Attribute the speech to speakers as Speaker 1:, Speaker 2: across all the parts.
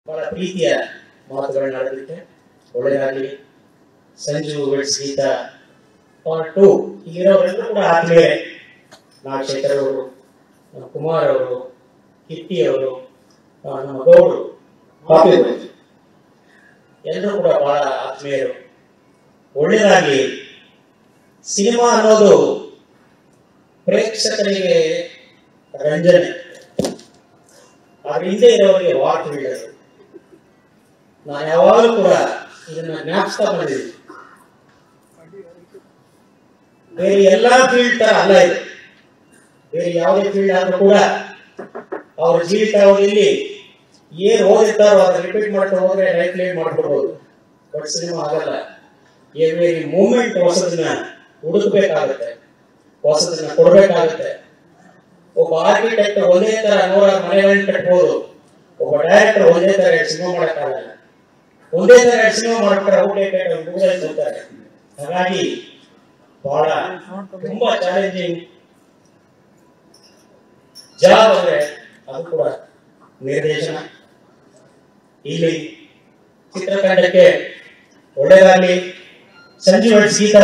Speaker 1: ಬಹಳ ಪ್ರೀತಿಯ ಮಾತುಗಳನ್ನ ಆಡಲಿಕ್ಕೆ ಒಳ್ಳೆಯದಾಗಲಿ Sanju weds Geetha part two ಈಗಿರೋರೆಲ್ಲರೂ ಕೂಡ ಆತ್ಮೀಯರೇ ನಾಗಶೇಖರ್ ಅವರು ನಮ್ಮ ಕುಮಾರ್ ಅವರು ಕಿಟ್ಟಿ ಅವರು ಆ, ನಮ್ಮ ಗೌಡರು ಪಾಪಿ ಅವರು ಎಲ್ಲರೂ ಕೂಡ ಬಹಳ ಆತ್ಮೀಯರು ಒಳ್ಳೆಯದಾಗಿ ಸಿನಿಮಾ ಅನ್ನೋದು ಪ್ರೇಕ್ಷಕರಿಗೆ ರಂಜನೆ ಅದ್ರ ಹಿಂದೆ ಇರೋರಿಗೆ ವಾಟ್ ಬೀಳರು ನಾನು ಯಾವಾಗಲೂ ಕೂಡ ಇದನ್ನ ಜ್ಞಾಪಿಸ್ತಾ ಬಂದಿದ್ದೀನಿ ಬೇರೆ ಎಲ್ಲಾ ಫೀಲ್ಡ್ ತರ ಅಲ್ಲ ಇದು ಬೇರೆ ಯಾವುದೇ ಫೀಲ್ಡ್ ಆದ್ರೂ ಕೂಡ ಅವ್ರ ಜೀವಿತಾವಧಿಯಲ್ಲಿ ಏನ್ ಓದಿರ್ತಾರೋ ಅದನ್ನ ರಿಪೀಟ್ ಮಾಡ್ತಾ ಹೋದ್ರೆ ಲೈಫ್ ಲೈವ್ ಮಾಡ್ಕೊಡ್ಬೋದು ಬಟ್ ಸಿನಿಮಾ ಆಗಲ್ಲ ಎವ್ರಿ ಮೂಮೆಂಟ್ ಹೊಸದನ್ನ ಹುಡುಕ್ಬೇಕಾಗತ್ತೆ ಹೊಸದನ್ನ ಕೊಡ್ಬೇಕಾಗತ್ತೆ ಒಬ್ಬ ಆರ್ಕಿಟೆಕ್ಟ್ ಒಂದೇ ತರ ನೂರಾರು ಮನೆಗಳನ್ನ ಕಟ್ಬೋದು ಒಬ್ಬ ಡೈರೆಕ್ಟರ್ ಒಂದೇ ತರ ಎರಡು ಸಿನಿಮಾ ಮಾಡಕ್ಕಾಗಲ್ಲ ಒಂದೇ ತರ ಎರಡು ಸಿನಿಮಾ ಮಾಡ್ತಾರೆ ಔಟ್ಡೇಟೆಡ್ ಮುಗಿದಲ್ಲಿ ಬರ್ತಾರೆ ಹಾಗಾಗಿ ಬಹಳ ತುಂಬಾ ಚಾಲೆಂಜಿಂಗ್ ಜಾಬ್ ಅಂದ್ರೆ ಅದು ಕೂಡ ನಿರ್ದೇಶನ ಇಲ್ಲಿ ಚಿತ್ರತಂಡಕ್ಕೆ ಒಳ್ಳೆಯದಾಗಲಿ ಸಂಜೀವ್ ಹಟ್ಸ್ ಗೀತ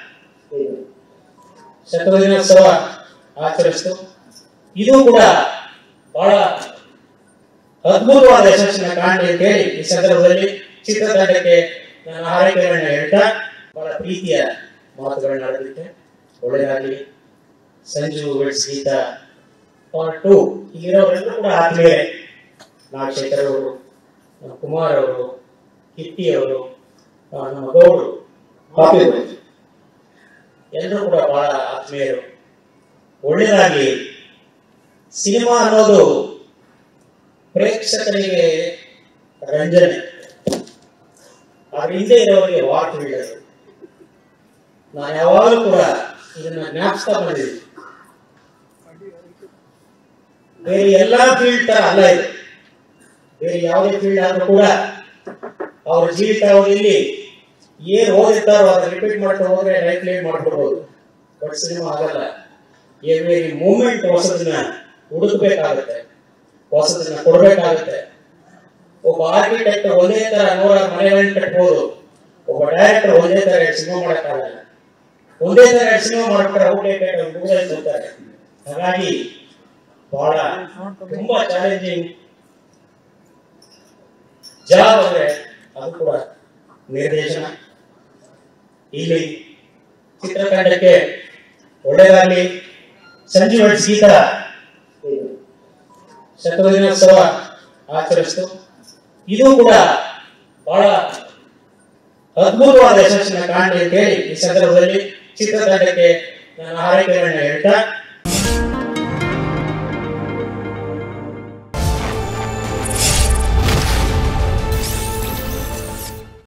Speaker 1: ಶತದಿನೋತ್ಸವ ಆಚರಿಸಿತು ಇದು ಕೂಡ ಬಹಳ ಅದ್ಭುತವಾದ ಯಶಸ್ಸಿನ ಕಾಣಲಿ ಅಂತ ಹೇಳಿ ಈ ಸಂದರ್ಭದಲ್ಲಿ ಚಿತ್ರತಂಡಕ್ಕೆ ನಾನು ಹಾರೈಕೆಗಳನ್ನ ಹೇಳ್ತಾ ಬಹಳ ಪ್ರೀತಿಯ ಮಾತುಗಳನ್ನ ಆಡಲಿಕ್ಕೆ ಒಳ್ಳೆಯದಾಗಲಿ Sanju weds Geetha part two ಈಗಿರೋರೆಲ್ಲರೂ ಕೂಡ ಆತ್ಮೀಯರೇ ನಾಗಶೇಖರ್ ಅವರು ನಮ್ಮ ಕುಮಾರ್ ಅವರು ಕಿಟ್ಟಿ ಅವರು ಆ, ನಮ್ಮ ಗೌಡರು ಪಾಪಿ ಅವರು ಎಲ್ಲರೂ ಕೂಡ ಬಹಳ ಆತ್ಮೀಯರು ಒಳ್ಳೆಯದಾಗಿ ಸಿನಿಮಾ ಅನ್ನೋದು ಪ್ರೇಕ್ಷಕರಿಗೆ ರಂಜನೆ ಅದ್ರ ಹಿಂದೆ ಇರೋರಿಗೆ ವಾಟ್ ಬೀಳರು ನಾನು ಯಾವಾಗಲೂ ಕೂಡ ಇದನ್ನ ಜ್ಞಾಪಿಸ್ತಾ ಬಂದಿದ್ದೀನಿ ಬೇರೆ ಎಲ್ಲಾ ಫೀಲ್ಡ್ ತರ ಅಲ್ಲ ಇದು ಬೇರೆ ಯಾವುದೇ ಫೀಲ್ಡ್ ಆದ್ರೂ ಕೂಡ ಅವ್ರ ಜೀವಿತಾವಧಿಯಲ್ಲಿ ಏನ್ ಓದಿರ್ತಾರೋ ಅದನ್ನ ರಿಪೀಟ್ ಮಾಡ್ತಾ ಹೋದ್ರೆ ಲೈಫ್ ಲೈವ್ ಮಾಡ್ಕೊಡ್ಬೋದು ಬಟ್ ಸಿನಿಮಾ ಆಗಲ್ಲ ಎವ್ರಿ ಮೂಮೆಂಟ್ ಹೊಸದನ್ನ ಹುಡುಕ್ಬೇಕಾಗತ್ತೆ ಹೊಸದನ್ನ ಕೊಡ್ಬೇಕಾಗತ್ತೆ ಒಬ್ಬ ಆರ್ಕಿಟೆಕ್ಟ್ ಒಂದೇ ತರ ನೂರಾರು ಮನೆಗಳನ್ನ ಕಟ್ಬೋದು ಒಬ್ಬ ಡೈರೆಕ್ಟರ್ ಒಂದೇ ತರ ಎರಡು ಸಿನಿಮಾ ಮಾಡಕ್ಕಾಗಲ್ಲ ಒಂದೇ ತರ ಎರಡು ಸಿನಿಮಾ ಮಾಡ್ತಾರೆ ಔಟ್ಡೇಟೆಡ್ ಮುಗಿದಲ್ಲಿ ಬರ್ತಾರೆ ಹಾಗಾಗಿ ಬಹಳ ತುಂಬಾ ಚಾಲೆಂಜಿಂಗ್ ಜಾಬ್ ಅಂದ್ರೆ ಅದು ಕೂಡ ನಿರ್ದೇಶನ ಇಲ್ಲಿ ಚಿತ್ರತಂಡಕ್ಕೆ ಒಳ್ಳೆಯದಾಗಲಿ ಸಂಜೀವ್ ಹಟ್ಸ್ ಗೀತ ಶತದಿನೋತ್ಸವ ಆಚರಿಸಿತು ಇದು ಕೂಡ ಬಹಳ ಅದ್ಭುತವಾದ ಯಶಸ್ಸಿನ ಕಾಣಲಿ ಅಂತ ಹೇಳಿ ಈ ಸಂದರ್ಭದಲ್ಲಿ ಚಿತ್ರತಂಡಕ್ಕೆ ನಾನು ಹಾರೈಕೆಗಳನ್ನ ಹೇಳ್ತಾ